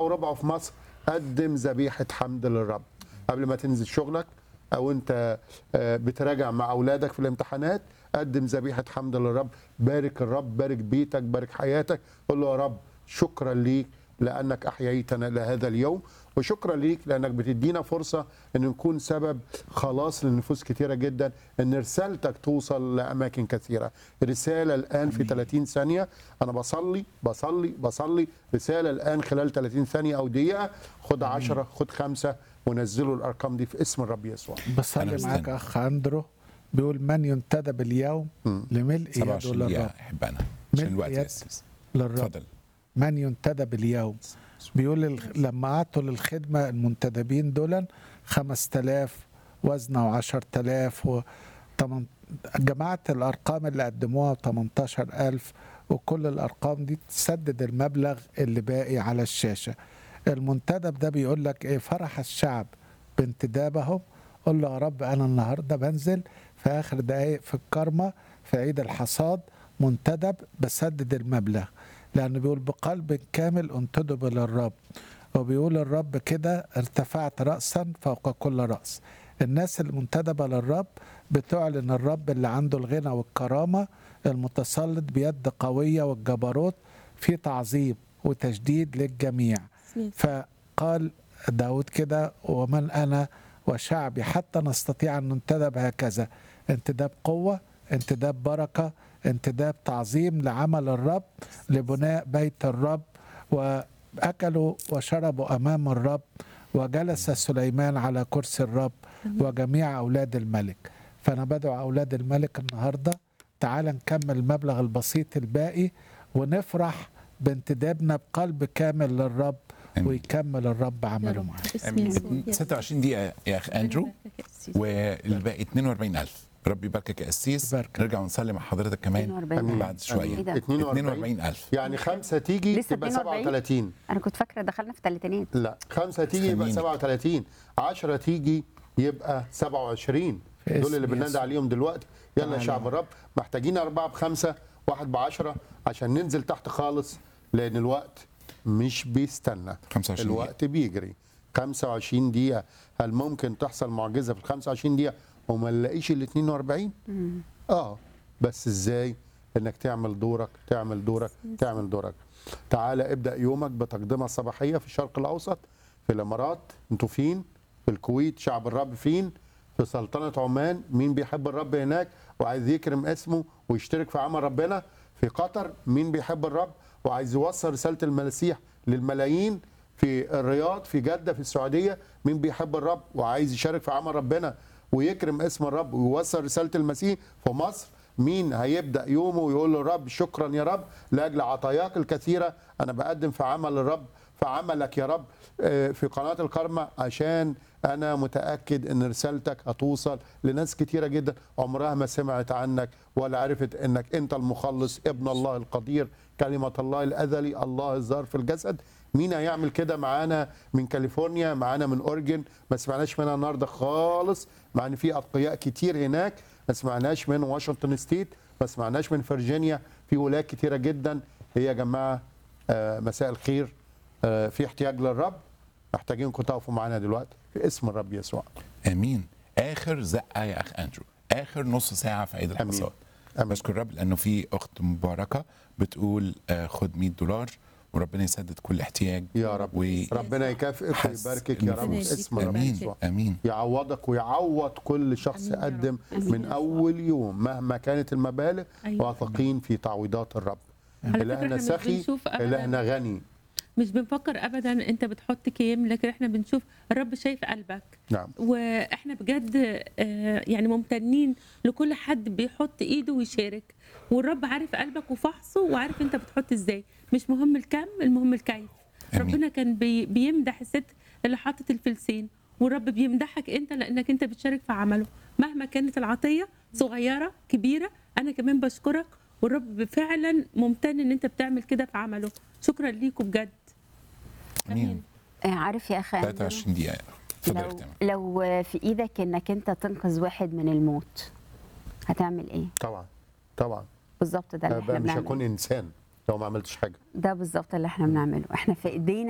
وربع في مصر قدم ذبيحه حمد للرب قبل ما تنزل شغلك او انت آه، بتراجع مع اولادك في الامتحانات قدم ذبيحه حمد للرب بارك الرب بارك بيتك بارك حياتك قول له يا رب شكرا ليك لانك احييتنا لهذا اليوم وشكرا ليك لانك بتدينا فرصه ان نكون سبب خلاص لنفوس كثيره جدا ان رسالتك توصل لاماكن كثيره رساله الان في 30 ثانيه انا بصلي بصلي بصلي رساله الان خلال 30 ثانيه او دقيقه خد 10 خد خمسه ونزلوا الارقام دي في اسم الرب يسوع أنا بصلي مستني. معاك اخ اندرو بيقول من ينتدب اليوم لملء يده 27 دقيقة للرب أحب أنا عشان ملء الوقت يد يأسس للرب اتفضل من ينتدب اليوم بيقول ال- لما اعطوا للخدمه المنتدبين دول 5000 وزنه 10000 و تمن- جمعت الارقام اللي قدموها 18000 وكل الارقام دي تسدد المبلغ اللي باقي على الشاشه المنتدب ده بيقول لك ايه فرح الشعب بانتدابهم قول له يا رب انا النهارده بنزل في اخر دقايق في الكرمه في عيد الحصاد منتدب بسدد المبلغ لأنه بيقول بقلب كامل انتدب للرب وبيقول الرب كده ارتفعت رأسا فوق كل رأس الناس المنتدبة للرب بتعلن الرب اللي عنده الغنى والكرامة المتسلط بيد قوية والجبروت في تعظيم وتشديد للجميع فقال داود كده ومن أنا وشعبي حتى نستطيع أن ننتدب هكذا انتداب قوة انتداب بركة انتداب تعظيم لعمل الرب لبناء بيت الرب وأكلوا وشربوا أمام الرب وجلس سليمان على كرسي الرب وجميع أولاد الملك فأنا بدعو أولاد الملك النهاردة تعال نكمل المبلغ البسيط الباقي ونفرح بانتدابنا بقلب كامل للرب آمين. ويكمل الرب عمله معانا آمين. 26 دقيقة يا أخ أندرو والباقي 42000 ربي يباركك يا قسيس يباركك. نرجع ونسلم مع حضرتك كمان 42. بعد شوية إيه ده؟ 42000 يعني خمسه تيجي لسه تبقى 42 37 انا كنت فاكره دخلنا في ثلاثينات لا خمسة تيجي يبقى خليني. 37 10 تيجي يبقى 27 في دول اسم اللي بننادي يسوع. عليهم دلوقتي يلا يا تعالوا. شعب الرب محتاجين أربعة بخمسة واحد بعشرة عشان ننزل تحت خالص لأن الوقت مش بيستنى 25 دقيقة. الوقت بيجري 25 دقيقة هل ممكن تحصل معجزة في ال 25 دقيقة وما نلاقيش ال 42 اه بس ازاي انك تعمل دورك تعمل دورك تعمل دورك تعالى ابدا يومك بتقدمه صباحيه في الشرق الاوسط في الامارات انتوا فين في الكويت شعب الرب فين في سلطنه عمان مين بيحب الرب هناك وعايز يكرم اسمه ويشترك في عمل ربنا في قطر مين بيحب الرب وعايز يوصل رساله المسيح للملايين في الرياض في جده في السعوديه مين بيحب الرب وعايز يشارك في عمل ربنا ويكرم اسم الرب ويوصل رساله المسيح في مصر مين هيبدا يومه ويقول له رب شكرا يا رب لاجل عطاياك الكثيره انا بقدم في عمل الرب في عملك يا رب آه، في قناه الكرمه عشان انا متاكد ان رسالتك هتوصل لناس كتيره جدا عمرها ما سمعت عنك ولا عرفت انك انت المخلص ابن الله القدير كلمه الله الازلي الله الظاهر في الجسد مين هيعمل كده معانا من كاليفورنيا معانا من اورجن ما سمعناش منها النهارده خالص مع ان في اتقياء كتير هناك ما سمعناش من واشنطن ستيت ما سمعناش من فرجينيا في ولايات كتيره جدا هي يا جماعه آه، مساء الخير آه، في احتياج للرب محتاجينكم تقفوا معانا دلوقتي في اسم الرب يسوع امين اخر زقه يا اخ اندرو اخر نص ساعه في عيد آمين. الحصاد آمين. بشكر الرب لانه في اخت مباركه بتقول آه، خد 100 دولار وربنا يسدد كل احتياج يا رب و... ربنا يكافئك حس ويباركك يا رب النفوس. في اسم الرب امين يسوع امين يعوضك ويعوض كل شخص آمين يا رب. قدم آمين من يا اول يوم مهما كانت المبالغ أيوة. واثقين في تعويضات الرب على فكرة الهنا إحنا مش سخي بنشوف أبداً- الهنا غني مش بنفكر ابدا انت بتحط كام لكن احنا بنشوف الرب شايف قلبك نعم واحنا بجد آه، يعني ممتنين لكل حد بيحط ايده ويشارك والرب عارف قلبك وفحصه وعارف انت بتحط ازاي مش مهم الكم المهم الكيف آمين. ربنا كان بي بيمدح الست اللي حطت الفلسين والرب بيمدحك انت لانك انت بتشارك في عمله مهما كانت العطيه صغيره كبيره انا كمان بشكرك والرب فعلا ممتن ان انت بتعمل كده في عمله شكرا ليكم بجد امين آه، عارف يا اخي أندرو، 23 دقيقه اتفضل يا لو اختي أمل. لو في ايدك انك انت تنقذ واحد من الموت هتعمل ايه طبعا طبعا بالظبط ده اللي احنا بقى مش بنعمله هكون انسان لو ما عملتش حاجه ده بالظبط اللي احنا بنعمله احنا في ايدينا